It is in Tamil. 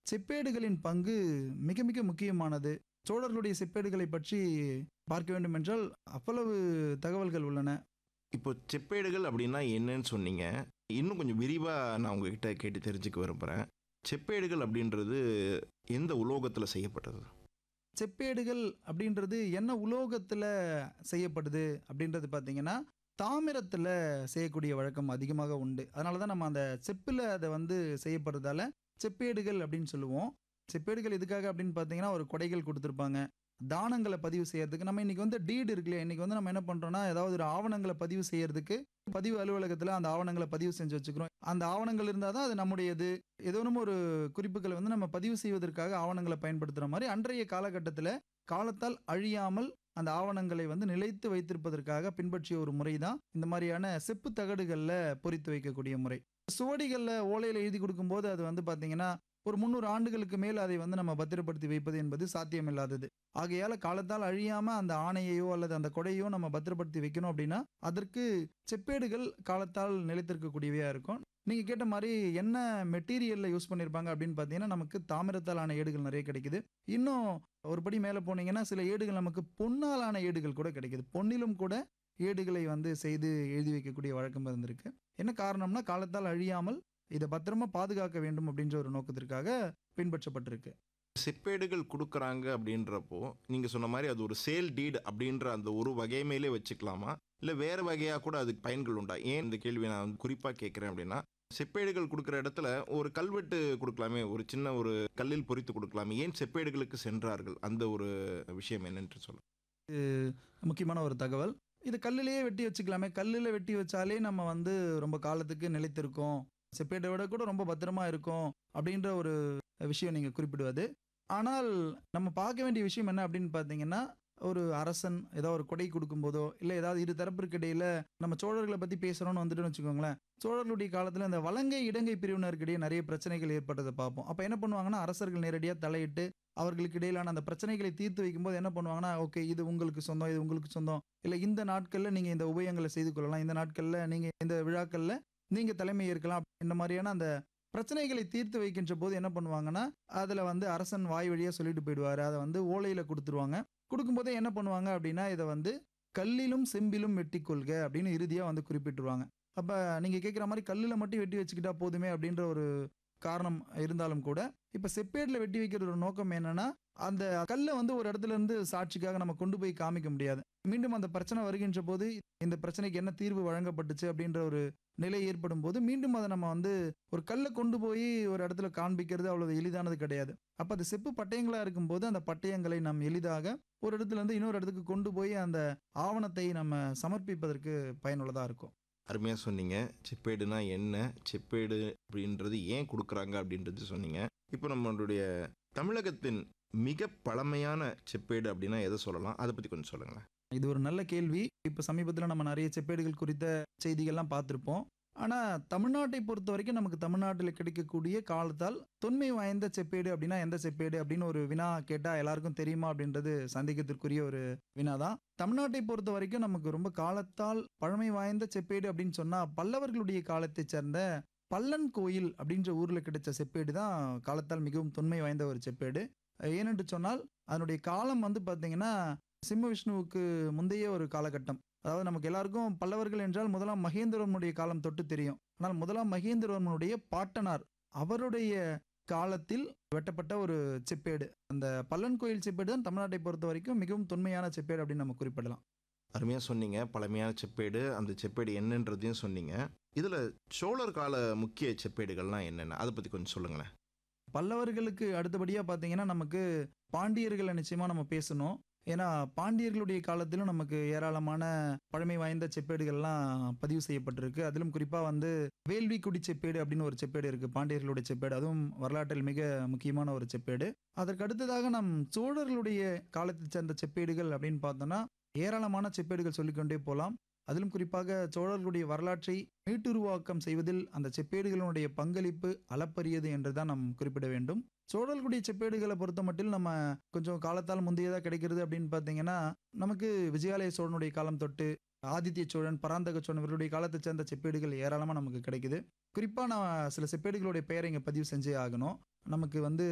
செப்பேடுகளின் பங்கு மிக மிக முக்கியமானது சோழர்களுடைய செப்பேடுகளை பற்றி பார்க்க வேண்டும் என்றால் அவ்வளவு தகவல்கள் உள்ளன இப்போ செப்பேடுகள் அப்படின்னா என்னன்னு சொன்னீங்க இன்னும் கொஞ்சம் விரிவாக நான் உங்ககிட்ட கேட்டு தெரிஞ்சுக்க விரும்புகிறேன் செப்பேடுகள் அப்படின்றது எந்த உலோகத்தில் செய்யப்பட்டது செப்பேடுகள் அப்படின்றது என்ன உலோகத்தில் செய்யப்படுது அப்படின்றது பார்த்தீங்கன்னா தாமிரத்தில் செய்யக்கூடிய வழக்கம் அதிகமாக உண்டு அதனால தான் நம்ம அந்த செப்பில் அதை வந்து செய்யப்படுறதால செப்பேடுகள் அப்படின்னு சொல்லுவோம் செப்பேடுகள் எதுக்காக அப்படின்னு பார்த்தீங்கன்னா ஒரு கொடைகள் கொடுத்துருப்பாங்க தானங்களை பதிவு செய்யறதுக்கு நம்ம இன்னைக்கு வந்து டீடு இருக்குல்லையா இன்னைக்கு வந்து நம்ம என்ன பண்ணுறோம்னா ஏதாவது ஒரு ஆவணங்களை பதிவு செய்யறதுக்கு பதிவு அலுவலகத்தில் அந்த ஆவணங்களை பதிவு செஞ்சு வச்சுக்கிறோம் அந்த ஆவணங்கள் இருந்தால் தான் அது நம்முடையது ஏதோனும் ஒரு குறிப்புகளை வந்து நம்ம பதிவு செய்வதற்காக ஆவணங்களை பயன்படுத்துகிற மாதிரி அன்றைய காலகட்டத்தில் காலத்தால் அழியாமல் அந்த ஆவணங்களை வந்து நிலைத்து வைத்திருப்பதற்காக பின்பற்றிய ஒரு முறை தான் இந்த மாதிரியான செப்பு தகடுகளில் பொறித்து வைக்கக்கூடிய முறை சுவடிகளில் ஓலையில் எழுதி கொடுக்கும்போது அது வந்து பார்த்தீங்கன்னா ஒரு முந்நூறு ஆண்டுகளுக்கு மேல் அதை வந்து நம்ம பத்திரப்படுத்தி வைப்பது என்பது சாத்தியமில்லாதது ஆகையால் காலத்தால் அழியாமல் அந்த ஆணையையோ அல்லது அந்த கொடையோ நம்ம பத்திரப்படுத்தி வைக்கணும் அப்படின்னா அதற்கு செப்பேடுகள் காலத்தால் நிலைத்திருக்கக்கூடியவையாக இருக்கும் நீங்கள் கேட்ட மாதிரி என்ன மெட்டீரியலில் யூஸ் பண்ணியிருப்பாங்க அப்படின்னு பார்த்தீங்கன்னா நமக்கு தாமிரத்தால் ஆன ஏடுகள் நிறைய கிடைக்குது இன்னும் ஒரு படி மேலே போனீங்கன்னா சில ஏடுகள் நமக்கு பொன்னாலான ஏடுகள் கூட கிடைக்குது பொன்னிலும் கூட ஏடுகளை வந்து செய்து எழுதி வைக்கக்கூடிய வழக்கம் இருந்திருக்கு என்ன காரணம்னா காலத்தால் அழியாமல் இதை பத்திரமா பாதுகாக்க வேண்டும் அப்படின்ற ஒரு நோக்கத்திற்காக பின்பற்றப்பட்டிருக்கு செப்பேடுகள் கொடுக்குறாங்க அப்படின்றப்போ நீங்கள் சொன்ன மாதிரி அது ஒரு சேல் டீட் அப்படின்ற அந்த ஒரு வகைமையிலே வச்சுக்கலாமா இல்லை வேறு வகையாக கூட அதுக்கு பயன்கள் உண்டா ஏன் இந்த கேள்வியை நான் வந்து குறிப்பாக கேட்குறேன் அப்படின்னா செப்பேடுகள் கொடுக்குற இடத்துல ஒரு கல்வெட்டு கொடுக்கலாமே ஒரு சின்ன ஒரு கல்லில் பொறித்து கொடுக்கலாமே ஏன் செப்பேடுகளுக்கு சென்றார்கள் அந்த ஒரு விஷயம் என்னன்னு சொல்ல முக்கியமான ஒரு தகவல் இது கல்லிலேயே வெட்டி வச்சுக்கலாமே கல்லில் வெட்டி வச்சாலே நம்ம வந்து ரொம்ப காலத்துக்கு நிலைத்திருக்கோம் செப்பேட்டை விட கூட ரொம்ப பத்திரமா இருக்கும் அப்படின்ற ஒரு விஷயம் நீங்கள் குறிப்பிடுவது ஆனால் நம்ம பார்க்க வேண்டிய விஷயம் என்ன அப்படின்னு பார்த்தீங்கன்னா ஒரு அரசன் ஏதோ ஒரு கொடை கொடுக்கும்போதோ இல்லை ஏதாவது இரு தரப்பிற்கு இடையில நம்ம சோழர்களை பற்றி பேசுகிறோன்னு வந்துட்டுன்னு வச்சுக்கோங்களேன் சோழர்களுடைய காலத்தில் இந்த வலங்கை இடங்கை பிரிவினருக்கிடையே நிறைய பிரச்சனைகள் ஏற்பட்டதை பார்ப்போம் அப்போ என்ன பண்ணுவாங்கன்னா அரசர்கள் நேரடியாக தலையிட்டு அவர்களுக்கு இடையிலான அந்த பிரச்சனைகளை தீர்த்து வைக்கும்போது என்ன பண்ணுவாங்கன்னா ஓகே இது உங்களுக்கு சொந்தம் இது உங்களுக்கு சொந்தம் இல்லை இந்த நாட்களில் நீங்கள் இந்த உபயங்களை செய்து கொள்ளலாம் இந்த நாட்களில் நீங்கள் இந்த விழாக்களில் நீங்கள் தலைமை ஏற்கலாம் இந்த மாதிரியான அந்த பிரச்சனைகளை தீர்த்து வைக்கின்ற போது என்ன பண்ணுவாங்கன்னா அதில் வந்து அரசன் வாய் வழியாக சொல்லிட்டு போயிடுவார் அதை வந்து ஓலையில் கொடுத்துருவாங்க கொடுக்கும்போதே என்ன பண்ணுவாங்க அப்படின்னா இதை வந்து கல்லிலும் செம்பிலும் வெட்டி கொள்க அப்படின்னு இறுதியாக வந்து குறிப்பிட்டுருவாங்க அப்போ நீங்கள் கேட்குற மாதிரி கல்லில் மட்டும் வெட்டி வச்சுக்கிட்டா போதுமே அப்படின்ற ஒரு காரணம் இருந்தாலும் கூட இப்போ செப்பேட்டில் வெட்டி வைக்கிற ஒரு நோக்கம் என்னன்னா அந்த கல்லை வந்து ஒரு இடத்துல இருந்து சாட்சிக்காக நம்ம கொண்டு போய் காமிக்க முடியாது மீண்டும் அந்த பிரச்சனை வருகின்ற போது இந்த பிரச்சனைக்கு என்ன தீர்வு வழங்கப்பட்டுச்சு அப்படின்ற ஒரு நிலை ஏற்படும் போது மீண்டும் அதை நம்ம வந்து ஒரு கல்லை கொண்டு போய் ஒரு இடத்துல காண்பிக்கிறது அவ்வளவு எளிதானது கிடையாது அப்போ அது செப்பு பட்டயங்களா இருக்கும்போது அந்த பட்டயங்களை நாம் எளிதாக ஒரு இடத்துல இருந்து இன்னொரு இடத்துக்கு கொண்டு போய் அந்த ஆவணத்தை நம்ம சமர்ப்பிப்பதற்கு பயனுள்ளதாக இருக்கும் அருமையாக சொன்னீங்க செப்பேடுனா என்ன செப்பேடு அப்படின்றது ஏன் கொடுக்குறாங்க அப்படின்றது சொன்னீங்க இப்போ நம்மளுடைய தமிழகத்தின் மிக பழமையான செப்பேடு அப்படின்னா எதை சொல்லலாம் அதை பற்றி கொஞ்சம் சொல்லுங்களேன் இது ஒரு நல்ல கேள்வி இப்போ சமீபத்தில் நம்ம நிறைய செப்பேடுகள் குறித்த செய்திகள்லாம் பார்த்துருப்போம் ஆனால் தமிழ்நாட்டை பொறுத்த வரைக்கும் நமக்கு தமிழ்நாட்டில் கிடைக்கக்கூடிய காலத்தால் தொன்மை வாய்ந்த செப்பேடு அப்படின்னா எந்த செப்பேடு அப்படின்னு ஒரு வினா கேட்டால் எல்லாருக்கும் தெரியுமா அப்படின்றது சந்தேகத்திற்குரிய ஒரு வினா தான் தமிழ்நாட்டை பொறுத்த வரைக்கும் நமக்கு ரொம்ப காலத்தால் பழமை வாய்ந்த செப்பேடு அப்படின்னு சொன்னால் பல்லவர்களுடைய காலத்தை சேர்ந்த பல்லன் கோயில் அப்படின்ற ஊரில் கிடைச்ச செப்பேடு தான் காலத்தால் மிகவும் தொன்மை வாய்ந்த ஒரு செப்பேடு ஏனென்று சொன்னால் அதனுடைய காலம் வந்து பார்த்தீங்கன்னா சிம்ம விஷ்ணுவுக்கு முந்தைய ஒரு காலகட்டம் அதாவது நமக்கு எல்லாருக்கும் பல்லவர்கள் என்றால் முதலாம் மகேந்திரவர்மனுடைய காலம் தொட்டு தெரியும் ஆனால் முதலாம் மகேந்திரவர்மனுடைய பாட்டனார் அவருடைய காலத்தில் வெட்டப்பட்ட ஒரு செப்பேடு அந்த பல்லன் கோயில் செப்பேடு தான் தமிழ்நாட்டை பொறுத்த வரைக்கும் மிகவும் தொன்மையான செப்பேடு அப்படின்னு நம்ம குறிப்பிடலாம் அருமையாக சொன்னீங்க பழமையான செப்பேடு அந்த செப்பேடு என்னன்றதையும் சொன்னீங்க இதில் சோழர் கால முக்கிய செப்பேடுகள்லாம் என்னென்ன அதை பற்றி கொஞ்சம் சொல்லுங்களேன் பல்லவர்களுக்கு அடுத்தபடியாக பார்த்தீங்கன்னா நமக்கு பாண்டியர்களை நிச்சயமாக நம்ம பேசணும் ஏன்னா பாண்டியர்களுடைய காலத்திலும் நமக்கு ஏராளமான பழமை வாய்ந்த செப்பேடுகள்லாம் பதிவு செய்யப்பட்டிருக்கு அதிலும் குறிப்பாக வந்து வேள்விக்குடி செப்பேடு அப்படின்னு ஒரு செப்பேடு இருக்கு பாண்டியர்களுடைய செப்பேடு அதுவும் வரலாற்றில் மிக முக்கியமான ஒரு செப்பேடு அதற்கு அடுத்ததாக நம் சோழர்களுடைய காலத்தை சேர்ந்த செப்பேடுகள் அப்படின்னு பார்த்தோம்னா ஏராளமான செப்பேடுகள் சொல்லிக்கொண்டே போகலாம் அதிலும் குறிப்பாக சோழர்களுடைய வரலாற்றை மீட்டுருவாக்கம் செய்வதில் அந்த செப்பேடுகளுடைய பங்களிப்பு அளப்பரியது என்று தான் நாம் குறிப்பிட வேண்டும் சோழர்களுடைய செப்பேடுகளை பொறுத்த மட்டும் நம்ம கொஞ்சம் காலத்தால் முந்தையதாக கிடைக்கிறது அப்படின்னு பார்த்தீங்கன்னா நமக்கு விஜயாலய சோழனுடைய காலம் தொட்டு ஆதித்ய சோழன் பராந்தக சோழன் இவருடைய காலத்தை சேர்ந்த செப்பேடுகள் ஏராளமாக நமக்கு கிடைக்குது குறிப்பாக நான் சில செப்பேடுகளுடைய பெயரை இங்கே பதிவு செஞ்சே ஆகணும் நமக்கு வந்து